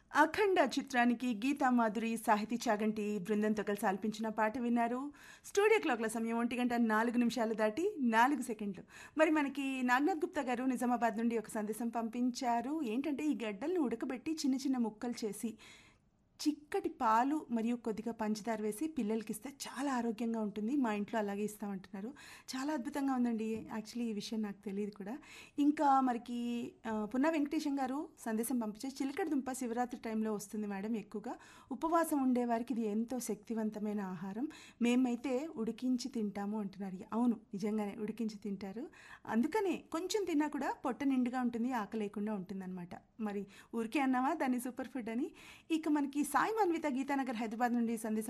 అఖండ చిత్రానికి గీతా మాధురి సాహితీ చాగంటి బృందంతో కలిసి ఆల్పించిన పాట విన్నారు స్టూడియో క్లాక్ల సమయం ఒంటి గంట నాలుగు నిమిషాలు దాటి నాలుగు సెకండ్లు మరి మనకి నాగనాథ్ గుప్తా గారు నిజామాబాద్ నుండి ఒక సందేశం పంపించారు ఏంటంటే ఈ గడ్డలను ఉడకబెట్టి చిన్న చిన్న ముక్కలు చేసి చిక్కటి పాలు మరియు కొద్దిగా పంచదార వేసి పిల్లలకి ఇస్తే చాలా ఆరోగ్యంగా ఉంటుంది మా ఇంట్లో అలాగే ఇస్తామంటున్నారు చాలా అద్భుతంగా ఉందండి యాక్చువల్లీ ఈ విషయం నాకు తెలియదు కూడా ఇంకా మరికి ఆ, పున్నా వెంకటేశం గారు సందేశం పంపించారు చిలకడ దుంప శివరాత్రి టైంలో వస్తుంది మేడం ఎక్కువగా ఉపవాసం ఉండేవారికి ఇది ఎంతో శక్తివంతమైన ఆహారం మేమైతే ఉడికించి తింటాము అంటున్నారు అవును నిజంగానే ఉడికించి తింటారు అందుకనే కొంచెం తిన్నా కూడా పొట్ట నిండుగా ఉంటుంది ఆకలి లేకుండా ఉంటుందన్నమాట మరి ఊరికే అన్నావా దాన్ని సూపర్ ఫుడ్ అని ఇక మనకి సాయి మన్విత గీతానగర్ హైదరాబాద్ నుండి సందేశం